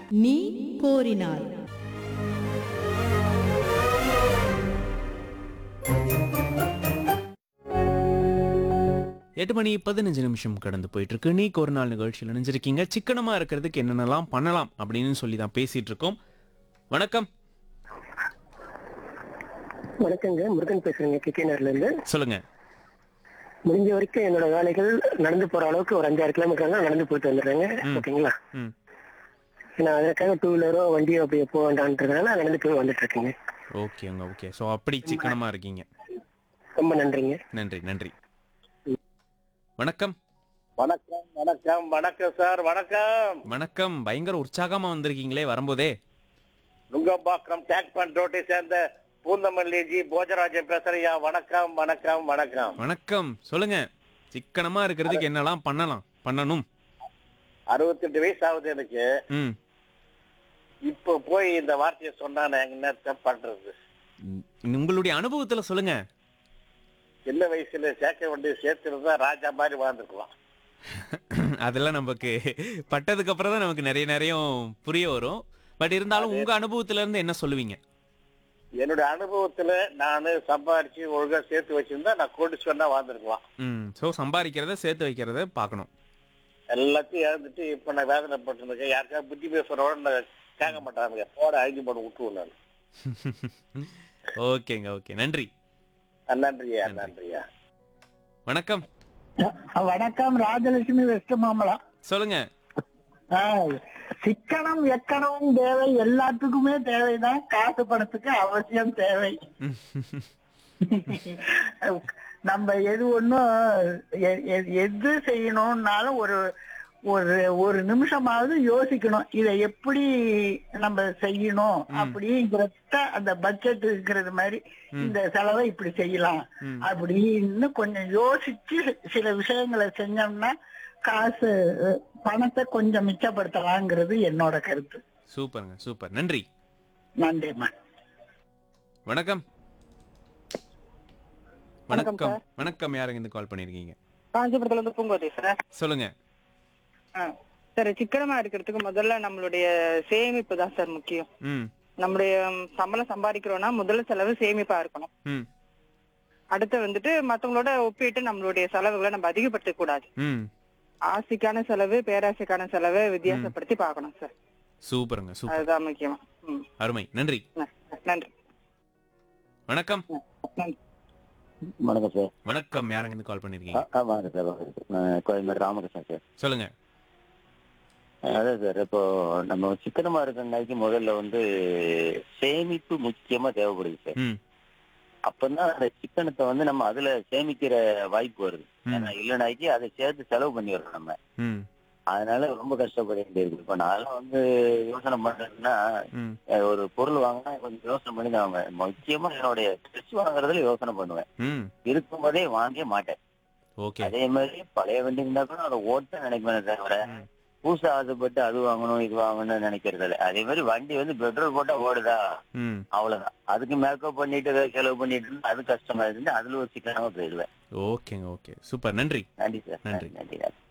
நீ கோரினாய் எட்டு மணி பதினஞ்சு நிமிஷம் கடந்து போயிட்டு இருக்கு நீக்கு ஒரு நாள் நிகழ்ச்சியில் நினைஞ்சிருக்கீங்க சிக்கனமா இருக்கிறதுக்கு என்னென்னலாம் பண்ணலாம் அப்படின்னு சொல்லி தான் பேசிட்டு இருக்கோம் வணக்கம் வணக்கங்க முருகன் பேசுறேங்க கிக்கேனர்ல இருந்து சொல்லுங்க முடிஞ்ச வரைக்கும் என்னோட வேலைகள் நடந்து போற அளவுக்கு ஒரு அஞ்சாறு கிலோமீட்டர் நடந்து போயிட்டு வந்துடுறேங்க ம். ஓகேங்களா ம் நான் அதற்காக டூ வீலரோ வண்டியோ அப்படி போக வேண்டான்றதுனால நடந்து போய் வந்துட்டு இருக்கேங்க ஓகேங்க ஓகே ஸோ அப்படி சிக்கனமா இருக்கீங்க ரொம்ப நன்றிங்க நன்றி நன்றி வணக்கம் வணக்கம் வணக்கம் வணக்கம் சார் வணக்கம் வணக்கம் பயங்கர உற்சாகமா வந்திருக்கீங்களே வரும்போதே நுங்கம்பாக்கம் டேக் பண்ட் ரோட்டை சேர்ந்த பூந்தமல்லி ஜி போஜராஜன் பேசுறியா வணக்கம் வணக்கம் வணக்கம் வணக்கம் சொல்லுங்க சிக்கனமா இருக்கிறதுக்கு என்னெல்லாம் பண்ணலாம் பண்ணணும் அறுபத்தெட்டு வயசு ஆகுது எனக்கு ம் இப்போ போய் இந்த வார்த்தையை சொன்னா நான் என்னத்த பண்றது ம், உங்களுடைய அனுபவத்துல சொல்லுங்க சின்ன வயசுல சேர்க்க வேண்டிய சேர்த்துருந்தா ராஜா மாதிரி வாழ்ந்துக்கலாம் அதெல்லாம் நமக்கு பட்டதுக்கு அப்புறம் தான் நமக்கு நிறைய நிறைய புரிய வரும் பட் இருந்தாலும் உங்க அனுபவத்துல இருந்து என்ன சொல்லுவீங்க என்னுடைய அனுபவத்துல நானு சம்பாரிச்சு ஒழுங்கா சேர்த்து வச்சிருந்தா நான் கோடீஸ்வரனா வாழ்ந்துருக்கலாம் ம் ஸோ சம்பாதிக்கிறத சேர்த்து வைக்கிறத பார்க்கணும் எல்லாத்தையும் இழந்துட்டு இப்ப நான் வேதனைப்பட்டிருக்கேன் யாருக்கா புத்தி பேசுறோட நான் கேட்க மாட்டாங்க போட அழிஞ்சு போட விட்டுருவேன் நான் ஓகேங்க ஓகே நன்றி நன்றியா நன்றியா வணக்கம் வணக்கம் ராஜலட்சுமி வெஸ்ட் மாமலம் சொல்லுங்க ஆ, சிக்கனம் எக்கணமும் தேவை எல்லாத்துக்குமே தேவைதான் காசு பணத்துக்கு அவசியம் தேவை நம்ம எது ஒண்ணும் எ- எ- எது செய்யணும்னாலும் ஒரு ஒரு ஒரு நிமிஷமாவது யோசிக்கணும் இதை எப்படி நம்ம செய்யணும் அப்படிங்கிறத அந்த பட்ஜெட் இருக்கிறது மாதிரி இந்த செலவை இப்படி செய்யலாம் ம். அப்படின்னு கொஞ்சம் யோசிச்சு சில விஷயங்களை செஞ்சோம்னா காசு அஹ், பணத்தை கொஞ்சம் மிச்சப்படுத்தலாங்கிறது என்னோட கருத்து சூப்பருங்க சூப்பர் நன்றி நன்றிம்மா வணக்கம் வணக்கம் வணக்கம் வணக்கம் யாருங்க இந்த கால் பண்ணிருக்கீங்க காஞ்சிபுரத்துல இருந்து பூங்கோதை சார் சொல்லுங்க ஆ. சார் சிக்கனமா இருக்கிறதுக்கு முதல்ல நம்மளுடைய சேமிப்பு தான் சார் முக்கியம் ம் நம்மளுடைய ம், சம்பளம் சம்பாதிக்கிறோம்னா முதல்ல செலவு சேமிப்பா இருக்கணும் ம் அடுத்து வந்துட்டு மத்தவங்களோட ஒப்பிட்டு நம்மளுடைய செலவுகளை நம்ம அதிகப்படுத்த கூடாது ம் ஆசைக்கான செலவு பேராசைக்கான செலவை வித்தியாசப்படுத்தி பார்க்கணும் சார் சூப்பருங்க சூப்பர் அதுதான் முக்கியம் ம். அருமை நன்றி ந- நன்றி வணக்கம் நன்றி வணக்கம் சார் வணக்கம் யாருங்க இந்த கால் பண்ணிருக்கீங்க ஆ- ஆமாங்க சார் நான் கோயம்பேடு ராமகிருஷ்ணன் சார் சொல்லுங்க அதான் சார் இப்போ நம்ம சிக்கனமா இருக்கிறனாக்கி முதல்ல வந்து சேமிப்பு முக்கியமா தேவைப்படுது சார் ம் அப்பதான் அந்த சிக்கனத்தை வந்து நம்ம அதுல சேமிக்கிற வாய்ப்பு வருது ம் ஏன்னா இல்லைனாக்கி அதை சேர்த்து செலவு பண்ணிடுறோம் நம்ம ம் அதனால ரொம்ப கஷ்டப்பட வேண்டியிருக்கு இப்ப நான் வந்து யோசனை பண்றேன்னா ம் அஹ், ஒரு பொருள் வாங்கினா கொஞ்சம் யோசனை பண்ணி தான் வாங்குவேன் முக்கியமா என்னுடைய ட்ரெஸ் வாங்குறதுல யோசனை பண்ணுவேன் ம் இருக்கும் போதே வாங்க மாட்டேன் ஓகே அதே மாதிரி பழைய வண்டி இருந்தா கூட அதை ஓட்ட நினைப்பேனே தவிர ம். புதுசா ஆசைப்பட்டு அது வாங்கணும் இது வாங்கணும்னு நினைக்கிறது இல்லை அதே மாதிரி வண்டி வந்து பெட்ரோல் போட்டா ஓடுதா ம் அவ்வளவுதான் அதுக்கு மேக்கப் பண்ணிட்டு ஏதாவது செலவு பண்ணிட்டு இருந்தா அது கஷ்டமா இருந்து அதுல ஒரு சிக்கனமா போயிடுவேன் ஓகேங்க ஓகே சூப்பர் நன்றி நன்றி சார் நன்றி. நன்றி நன்றி